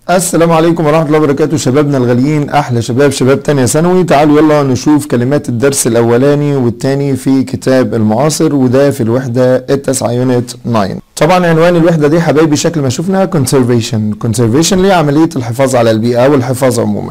السلام عليكم ورحمة الله وبركاته شبابنا الغاليين أحلى شباب شباب تانية ثانوي تعالوا يلا نشوف كلمات الدرس الأولاني والتاني في كتاب المعاصر وده في الوحدة التاسعة يونت 9 طبعا عنوان الوحدة دي حبايبي شكل ما شفنا conservation conservation اللي هي عملية الحفاظ على البيئة والحفاظ عموما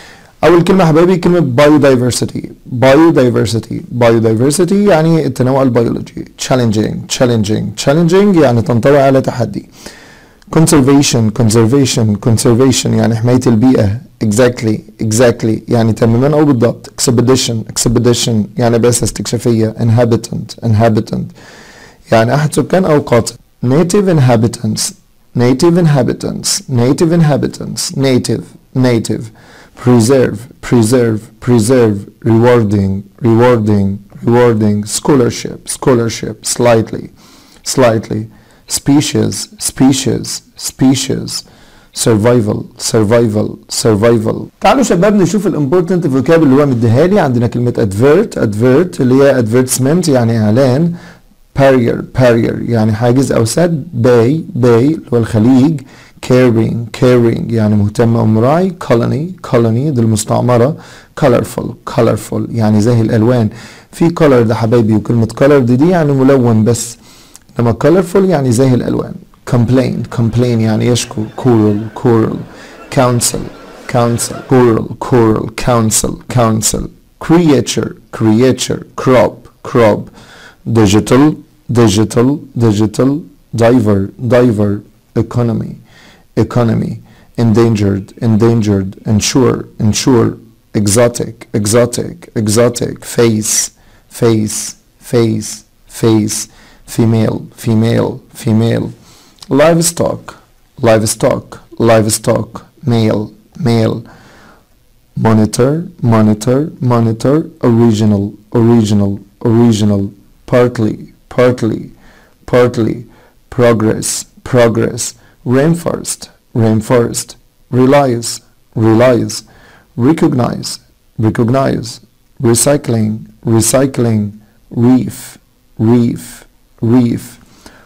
أول كلمة حبايبي كلمة biodiversity biodiversity biodiversity يعني التنوع البيولوجي challenging challenging challenging يعني تنطوي على تحدي conservation conservation conservation يعني حماية البيئة exactly exactly يعني تماما أو بالضبط expedition expedition يعني بعثة استكشافية inhabitant inhabitant يعني أحد سكان أو قاطن native inhabitants native inhabitants native inhabitants native native preserve preserve preserve rewarding rewarding rewarding scholarship scholarship slightly slightly species species species survival survival survival تعالوا شباب نشوف الامبورتنت فوكاب اللي هو مديها لي عندنا كلمة advert advert اللي هي advertisement يعني اعلان barrier barrier يعني حاجز او سد bay bay اللي هو الخليج caring caring يعني مهتم او مراعي colony colony دي المستعمرة colorful colorful يعني زاهي الالوان في color ده حبايبي وكلمة color دي, دي يعني ملون بس لما colorful يعني زاهي الالوان complain complain يعني يشكو choral choral council council choral choral council council creature creature crop crop digital digital digital diver diver economy economy endangered endangered ensure ensure exotic exotic exotic face face face face female female female livestock livestock livestock male male monitor monitor monitor original original original partly partly partly progress progress rainforest rainforest relies relies recognize recognize recycling recycling reef reef reef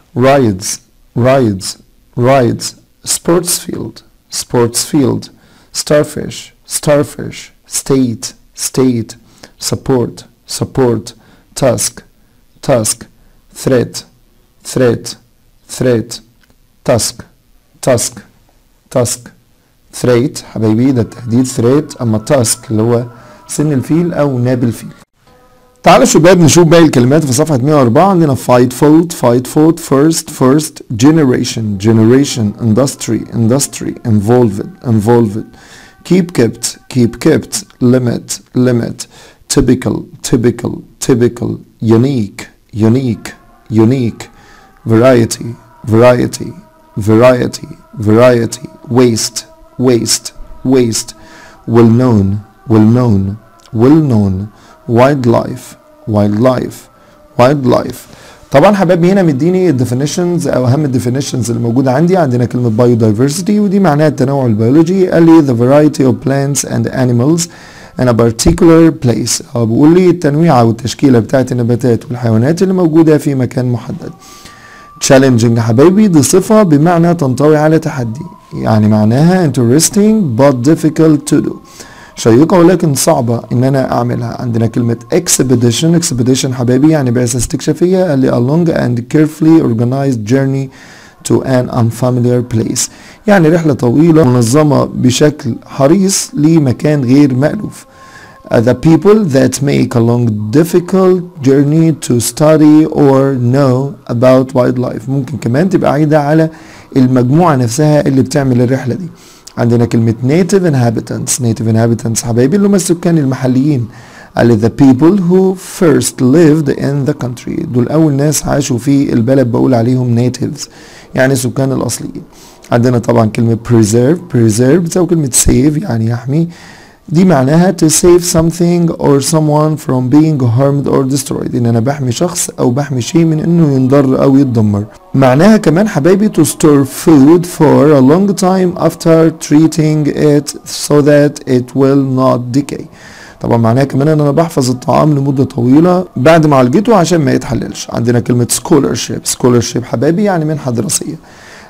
rides rides rides sports field sports field starfish starfish state state support support task task threat threat threat task task task threat حبايبي ده التهديد threat اما task اللي هو سن الفيل او ناب الفيل تعالوا شباب نشوف باقي الكلمات في صفحة 104 عندنا fight fought fight fought first first generation generation industry industry involved involved keep kept keep kept limit limit typical typical typical unique unique unique variety variety variety variety waste waste waste well known well known well known wildlife wildlife wildlife طبعا حبايبي هنا مديني الديفينيشنز او اهم الديفينيشنز اللي موجوده عندي عندنا كلمه biodiversity ودي معناها التنوع البيولوجي قال لي the variety of plants and animals in a particular place أو بيقول لي التنويع والتشكيله بتاعت النباتات والحيوانات اللي موجوده في مكان محدد challenging حبايبي دي صفه بمعنى تنطوي على تحدي يعني معناها interesting but difficult to do شيقة ولكن صعبة ان انا اعملها عندنا كلمة expedition expedition حبايبي يعني بعثة استكشافية قال لي a long and carefully organized journey to an unfamiliar place يعني رحلة طويلة منظمة بشكل حريص لمكان غير مألوف Uh, the people that make a long difficult journey to study or know about wildlife ممكن كمان تبقى عايدة على المجموعة نفسها اللي بتعمل الرحلة دي عندنا كلمة native inhabitants native inhabitants حبايبي اللي هم السكان المحليين قال the people who first lived in the country دول أول ناس عاشوا في البلد بقول عليهم natives يعني السكان الأصليين عندنا طبعا كلمة preserve preserve بتساوي كلمة save يعني يحمي دي معناها to save something or someone from being harmed or destroyed ان انا بحمي شخص او بحمي شيء من انه ينضر او يتدمر معناها كمان حبايبي to store food for a long time after treating it so that it will not decay طبعا معناها كمان ان انا بحفظ الطعام لمدة طويلة بعد ما عالجته عشان ما يتحللش عندنا كلمة scholarship scholarship حبايبي يعني منحة دراسية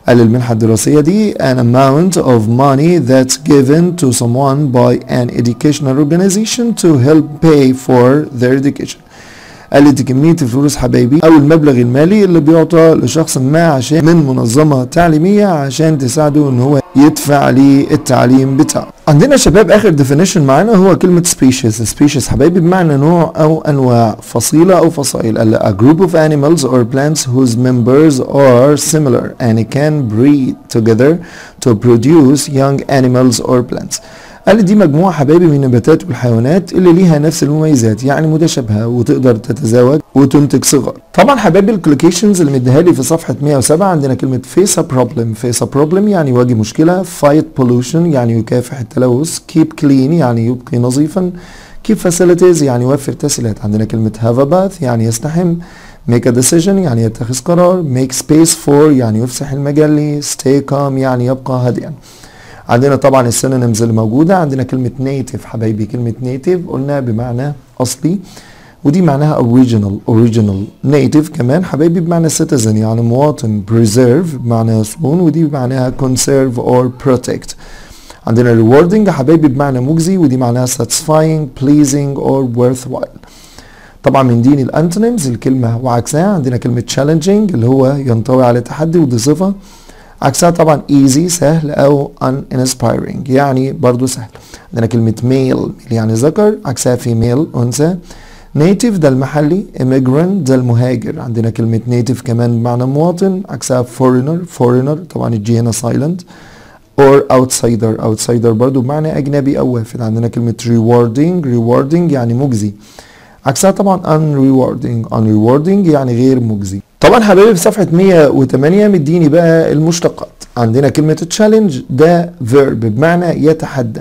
قال المنحة الدراسية دي an amount of money that's given to someone by an educational organization to help pay for their education قال لي دي كمية الفلوس حبايبي أو المبلغ المالي اللي بيعطى لشخص ما عشان من منظمة تعليمية عشان تساعده إن هو يدفع للتعليم بتاعه. عندنا شباب آخر definition معانا هو كلمة species. species حبايبي بمعنى نوع أو أنواع فصيلة أو فصائل. قال a group of animals or plants whose members are similar and can breed together to produce young animals or plants. قال لي دي مجموعة حبايبي من النباتات والحيوانات اللي ليها نفس المميزات يعني متشابهة وتقدر تتزاوج وتنتج صغار. طبعا حبايبي الكليكيشنز اللي مديها لي في صفحة 107 عندنا كلمة face a problem face a problem يعني يواجه مشكلة fight pollution يعني يكافح التلوث keep clean يعني يبقي نظيفا keep facilities يعني يوفر تسهيلات عندنا كلمة have a bath يعني يستحم make a decision يعني يتخذ قرار make space for يعني يفسح المجال لي stay calm يعني يبقى هادئا عندنا طبعا السينونيمز اللي موجودة عندنا كلمة native حبايبي كلمة native قلنا بمعنى أصلي ودي معناها original original native كمان حبايبي بمعنى citizen يعني مواطن preserve بمعنى يصون ودي بمعناها conserve or protect عندنا rewarding حبايبي بمعنى مجزي ودي معناها satisfying pleasing or worthwhile طبعا من دين الانتونيمز الكلمة وعكسها عندنا كلمة challenging اللي هو ينطوي على تحدي ودي صفة عكسها طبعا easy سهل او uninspiring يعني برضو سهل عندنا كلمة male يعني ذكر عكسها female انثى native ده المحلي immigrant ده المهاجر عندنا كلمة native كمان بمعنى مواطن عكسها foreigner foreigner طبعا الجي هنا silent or outsider outsider برضو بمعنى أجنبي أو وافد عندنا كلمة rewarding rewarding يعني مجزي عكسها طبعا unrewarding unrewarding يعني غير مجزي طبعا حبايبي في صفحة 108 مديني بقى المشتقات عندنا كلمة challenge ده verb بمعنى يتحدى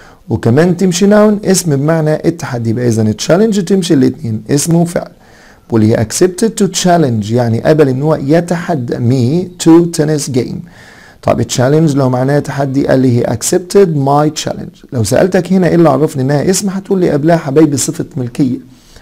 وكمان تمشي ناون اسم بمعنى التحدي يبقى اذا تشالنج تمشي الاثنين اسم وفعل بقول هي accepted to challenge يعني قبل ان هو يتحدى me to tennis game طب تشالنج لو معناها تحدي قال لي هي accepted my challenge لو سألتك هنا ايه اللي عرفني انها اسم هتقول لي قبلها حبايبي صفة ملكية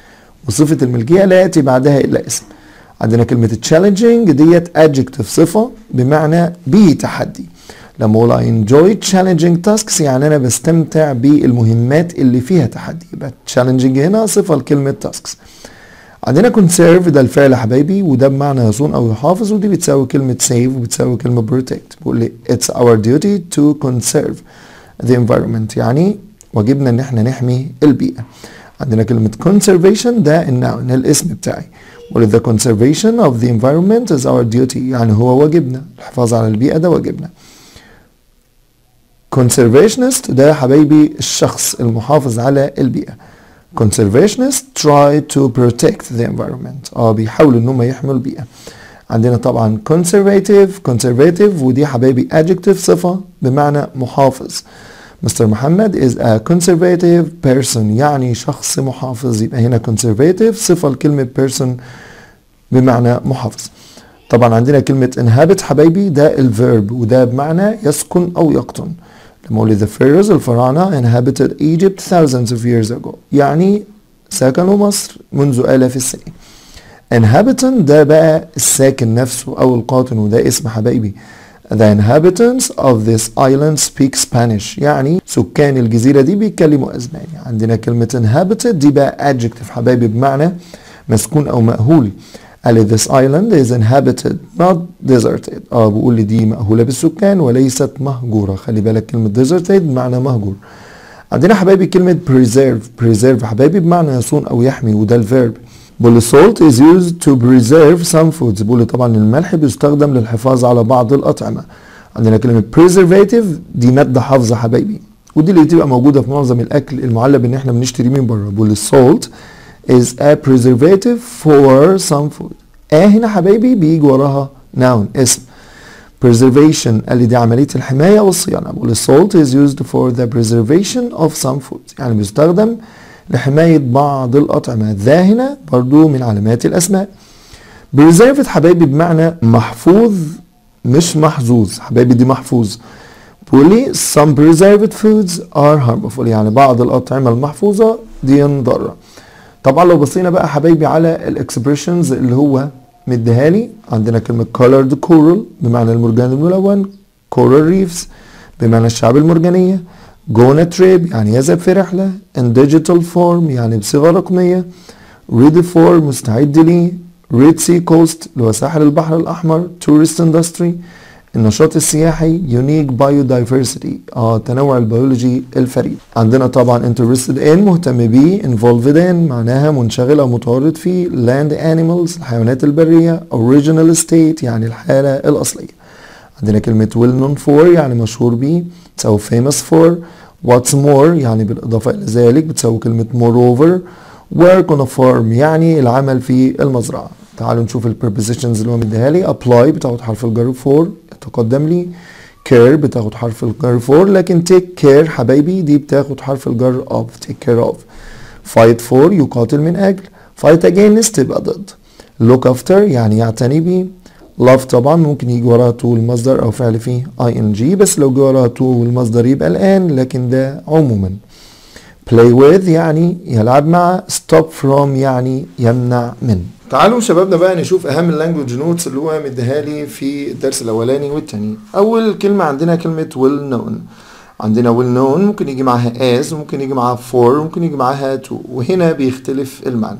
وصفة الملكية لا يأتي بعدها إلا اسم عندنا كلمة challenging ديت adjective صفة بمعنى به تحدي لما اقول I enjoy challenging tasks يعني انا بستمتع بالمهمات اللي فيها تحدي يبقى challenging هنا صفة لكلمة tasks عندنا conserve ده الفعل يا حبايبي وده بمعنى يصون او يحافظ ودي بتساوي كلمة save وبتساوي كلمة protect بقول لي it's our duty to conserve the environment يعني واجبنا ان احنا نحمي البيئة عندنا كلمة conservation ده النوع الاسم بتاعي بقول the conservation of the environment is our duty يعني هو واجبنا الحفاظ على البيئة ده واجبنا conservationist ده يا حبايبي الشخص المحافظ على البيئة conservationists try to protect the environment اه بيحاولوا ان هم يحموا البيئة عندنا طبعا conservative conservative ودي حبايبي adjective صفة بمعنى محافظ مستر محمد is a conservative person يعني شخص محافظ يبقى هنا conservative صفة لكلمة person بمعنى محافظ طبعا عندنا كلمة inhabit حبايبي ده الفيرب وده بمعنى يسكن أو يقطن لما أقول the pharaohs الفراعنة inhabited Egypt thousands of years ago يعني سكنوا مصر منذ آلاف السنين inhabitant ده بقى الساكن نفسه أو القاطن وده اسم حبايبي The inhabitants of this island speak Spanish يعني سكان الجزيرة دي بيتكلموا أسباني عندنا كلمة inhabited دي بقى adjective حبايبي بمعنى مسكون أو مأهول قال لي this island is inhabited not deserted اه بيقول لي دي مأهولة بالسكان وليست مهجورة خلي بالك كلمة deserted بمعنى مهجور عندنا حبايبي كلمة preserve preserve حبايبي بمعنى يصون أو يحمي وده الفيرب بقول salt is used to preserve some foods بقول طبعا الملح بيستخدم للحفاظ على بعض الأطعمة عندنا كلمة preservative دي مادة حافظة حبايبي ودي اللي بتبقى موجودة في معظم الأكل المعلب إن احنا بنشتري من بره بقول salt is a preservative for some food آه هنا حبايبي بيجي وراها noun اسم preservation قال لي دي عملية الحماية والصيانة بقول salt is used for the preservation of some foods يعني بيستخدم لحماية بعض الأطعمة ذا هنا برضو من علامات الأسماء preserved حبايبي بمعنى محفوظ مش محظوظ حبايبي دي محفوظ بقول لي some preserved foods are harmful يعني بعض الأطعمة المحفوظة دي ضارة طبعا لو بصينا بقى حبايبي على الاكسبريشنز اللي هو مديها لي عندنا كلمة colored coral بمعنى المرجان الملون coral reefs بمعنى الشعب المرجانية go on a trip يعني يذهب في رحلة in digital form يعني بصيغة رقمية ready for مستعد لي red sea coast اللي هو ساحل البحر الأحمر tourist industry النشاط السياحي unique biodiversity اه التنوع البيولوجي الفريد عندنا طبعا interested in مهتم بيه involved in معناها منشغل او متورط فيه land animals الحيوانات البرية original state يعني الحالة الأصلية عندنا كلمة well known for يعني مشهور بيه تساوي famous for what's more يعني بالإضافة إلى ذلك بتساوي كلمة moreover work on a farm يعني العمل في المزرعة تعالوا نشوف البربوزيشنز اللي هو مديها لي apply بتاخد حرف الجر for يتقدم لي care بتاخد حرف الجر for لكن take care حبايبي دي بتاخد حرف الجر of take care of fight for يقاتل من أجل fight against تبقى ضد look after يعني يعتني بيه love طبعا ممكن يجي وراها to المصدر أو فعل فيه ing بس لو جه وراها to والمصدر يبقى الآن لكن ده عموما play with يعني يلعب مع stop from يعني يمنع من تعالوا شبابنا بقى نشوف اهم اللانجوج نوتس اللي هو مديها لي في الدرس الاولاني والتاني اول كلمه عندنا كلمه well known عندنا well known ممكن يجي معاها as ممكن يجي معاها for ممكن يجي معاها to وهنا بيختلف المعنى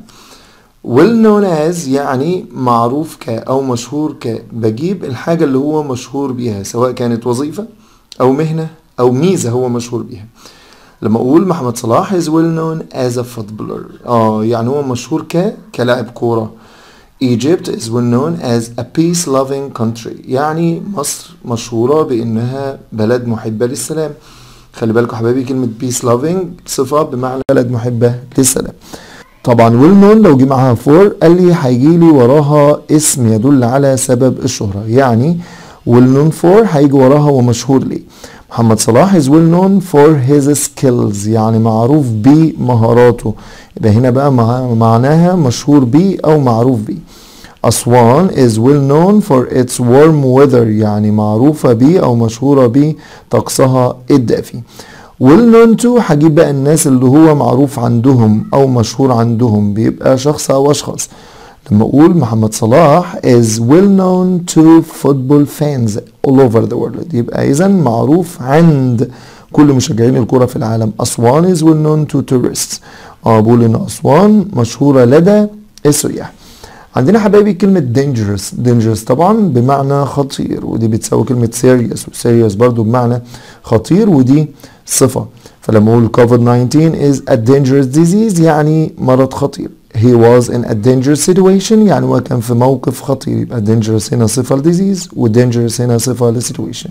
well known as يعني معروف ك او مشهور ك بجيب الحاجه اللي هو مشهور بيها سواء كانت وظيفه او مهنه او ميزه هو مشهور بيها لما اقول محمد صلاح is well known as a footballer اه يعني هو مشهور ك كلاعب كوره Egypt is well known as a peace loving country يعني مصر مشهورة بانها بلد محبة للسلام خلي بالكم حبايبي كلمة peace loving صفة بمعنى بلد محبة للسلام طبعا well known لو جه معاها for قال لي هيجي لي وراها اسم يدل على سبب الشهرة يعني well known for هيجي وراها ومشهور ليه محمد صلاح is well known for his skills يعني معروف بمهاراته يبقى هنا بقى مع معناها مشهور بيه أو معروف بيه أسوان is well known for its warm weather يعني معروفة بيه أو مشهورة بيه طقسها الدافي well known to هجيب بقى الناس اللي هو معروف عندهم أو مشهور عندهم بيبقى شخص أو أشخاص لما أقول محمد صلاح is well known to football fans all over the world يبقى إذا معروف عند كل مشجعين الكرة في العالم أسوان is well known to tourists اه بقول إن أسوان مشهورة لدى السياح عندنا حبايبي كلمة dangerous dangerous طبعا بمعنى خطير ودي بتساوي كلمة serious و serious برضو بمعنى خطير ودي صفة فلما أقول COVID-19 is a dangerous disease يعني مرض خطير he was in a dangerous situation يعني هو كان في موقف خطير يبقى dangerous هنا صفة لديزيز و dangerous هنا صفة لسituation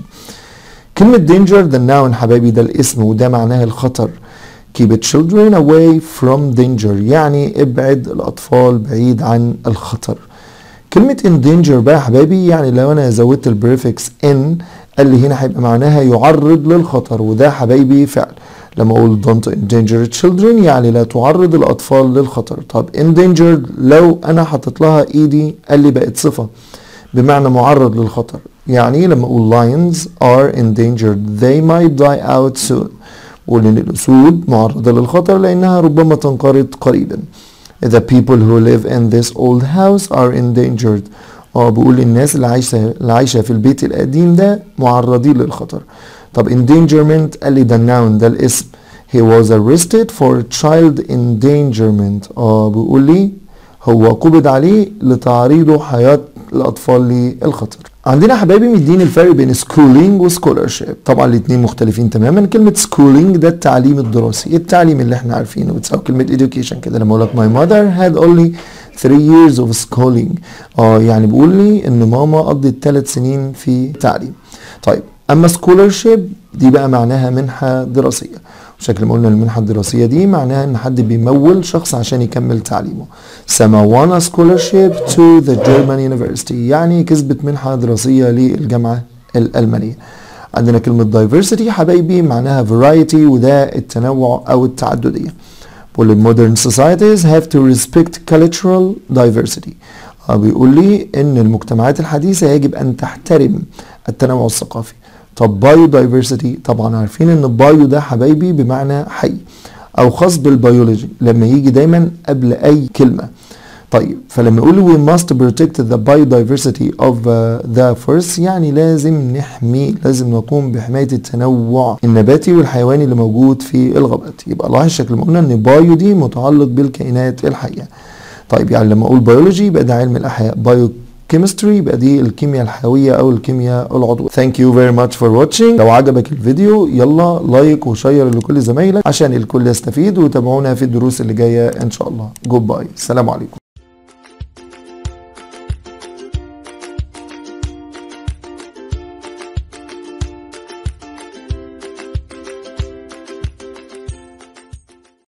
كلمة danger ده noun حبايبي ده الاسم وده معناها الخطر keep children away from danger يعني ابعد الأطفال بعيد عن الخطر كلمة in danger بقى حبايبي يعني لو أنا زودت البريفكس in قال لي هنا هيبقى معناها يعرض للخطر وده حبايبي فعل لما اقول don't endanger children يعني لا تعرض الاطفال للخطر طب endangered لو انا حطيت لها ايدي قال لي بقت صفه بمعنى معرض للخطر يعني لما اقول lions are endangered they might die out soon بقول ان الاسود معرضه للخطر لانها ربما تنقرض قريبا the people who live in this old house are endangered اه بقول الناس اللي عايشه اللي عايشه في البيت القديم ده معرضين للخطر طب endangerment قال لي ده الناون ده الاسم he was arrested for child endangerment اه بيقول لي هو قبض عليه لتعريضه حياة الأطفال للخطر عندنا حبايبي مدين الفرق بين schooling و scholarship طبعا الاتنين مختلفين تماما كلمة schooling ده التعليم الدراسي التعليم اللي احنا عارفينه بتساوي كلمة education كده لما اقول لك my mother had only three years of schooling اه يعني بيقول لي ان ماما قضت ثلاث سنين في تعليم طيب اما scholarship دي بقى معناها منحة دراسية بشكل ما قلنا المنحة الدراسية دي معناها ان حد بيمول شخص عشان يكمل تعليمه سما scholarship to the German University يعني كسبت منحة دراسية للجامعة الألمانية عندنا كلمة diversity حبايبي معناها variety وده التنوع أو التعددية بقول modern societies have to respect cultural diversity بيقول لي ان المجتمعات الحديثة يجب ان تحترم التنوع الثقافي طب بايو دايفرسيتي طبعا عارفين ان بايو ده حبايبي بمعنى حي او خاص بالبيولوجي لما يجي دايما قبل اي كلمة طيب فلما يقول we must protect the biodiversity of uh, the forest يعني لازم نحمي لازم نقوم بحماية التنوع النباتي والحيواني اللي موجود في الغابات يبقى لاحظ شكل ما قلنا ان بايو دي متعلق بالكائنات الحية طيب يعني لما اقول بيولوجي يبقى ده علم الاحياء بايو كيمستري يبقى دي الكيمياء الحيويه او الكيمياء العضويه ثانك يو فيري ماتش فور واتشنج لو عجبك الفيديو يلا لايك وشير لكل زمايلك عشان الكل يستفيد وتابعونا في الدروس اللي جايه ان شاء الله جود باي السلام عليكم